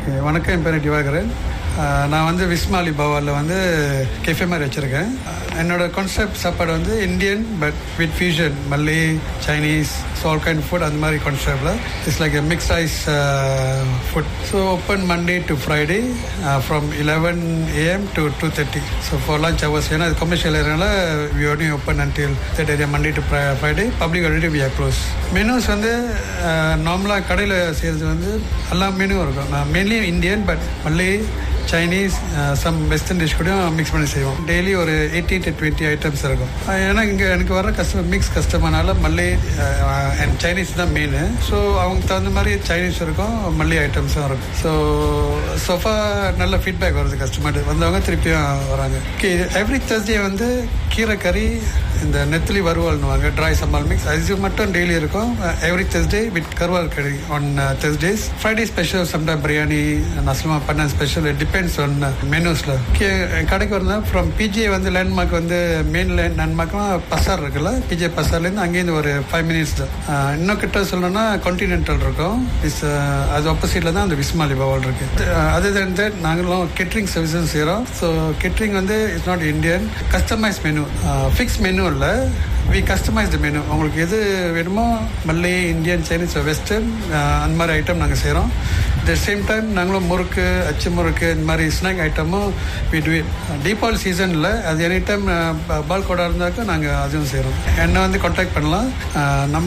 okay வணக்கம் என் பேர் திவாகரன் அஹ், நான் வந்து விஸ்மாலி பவாலில் வந்து கெஃபே மாதிரி வச்சுருக்கேன் என்னோட கான்செப்ட் சாப்பாடு வந்து Indian but with fusion Malay Chinese all kind food அந்த மாதிரி கான்செப்டில் it's like mix rice food so open Monday to Friday from eleven AM to two thirty so for lunch hours ஏன்னா இது கமர்ஷியல் ஏரியாவில் we only open until third area Monday to Friday public already we are close menus வந்து நார்மலாக கடையில் செய்கிறது வந்து எல்லா மெனுவும் இருக்கும் mainly Indian but Malay Chinese some western dish கூட மிக்ஸ் பண்ணி செய்வோம் டெய்லி ஒரு எயிட்டி டு டுவெண்ட்டி ஐட்டம்ஸ் இருக்கும் அஹ் ஏன்னா இங்கே எனக்கு வர கஸ்டமர் மிக்ஸ் கஸ்டமர்னால மல்லி அண்ட் சைனீஸ் தான் மெயின் ஸோ அவங்க தகுந்த மாதிரி சைனீஸ் இருக்கும் மல்லி ஐட்டம்ஸும் இருக்கும் ஸோ சோஃபா நல்ல ஃபீட்பேக் வருது கஸ்டமர் வந்தவங்க திருப்பியும் வராங்க எவ்ரி தேர்ஸ்டே வந்து கீரை கறி இந்த நெத்திலி வறுவல்னுவாங்க ட்ரை சம்பால் மிக்ஸ் அது மட்டும் டெய்லி இருக்கும் எவ்ரி தேர்ஸ்டே வித் கருவால் கறி on Thursdays Friday special sometime biryani நஸ்லமா பண்ண ஸ்பெஷல் டிபெண்ட்ஸ் ஆன் மெனூஸில் கடைக்கு வரணும் ஃப்ரம் பிஜே வந்து லேண்ட்மார்க் வந்து மெயின் லேண்ட் லேண்ட்மார்க்லாம் பசார் இருக்குல்ல பிஜே பசார்லேருந்து அங்கேருந்து ஒரு ஃபைவ் மினிட்ஸ் தான் அஹ் இன்னும் கிட்ட சொல்லணும்னா கான்டினென்டல் இருக்கும் இஸ் அது ஆப்போசிட்டில் தான் அந்த விஸ்மாலி பவால் இருக்கு அதே தன் தட் நாங்களும் கெட்ரிங் சர்வீஸும் செய்கிறோம் ஸோ கெட்ரிங் வந்து it's not Indian customise menu fix menu இல்லை வி கஸ்டமைஸ் த மெனு உங்களுக்கு எது வேணுமோ மல்லி இந்தியன் சைனீஸ் வெஸ்டர்ன் அந்த மாதிரி ஐட்டம் நாங்கள் செய்கிறோம் த சேம் டைம் நாங்களும் முறுக்கு அச்சு முறுக்கு இந்த மாதிரி ஸ்நாக் ஐட்டமும் வி டு தீபாவளி சீசனில் அது எனி டைம் பால் கோடா இருந்தாக்கா நாங்கள் அதுவும் செய்கிறோம் என்னை வந்து காண்டாக்ட் பண்ணலாம் நம்ம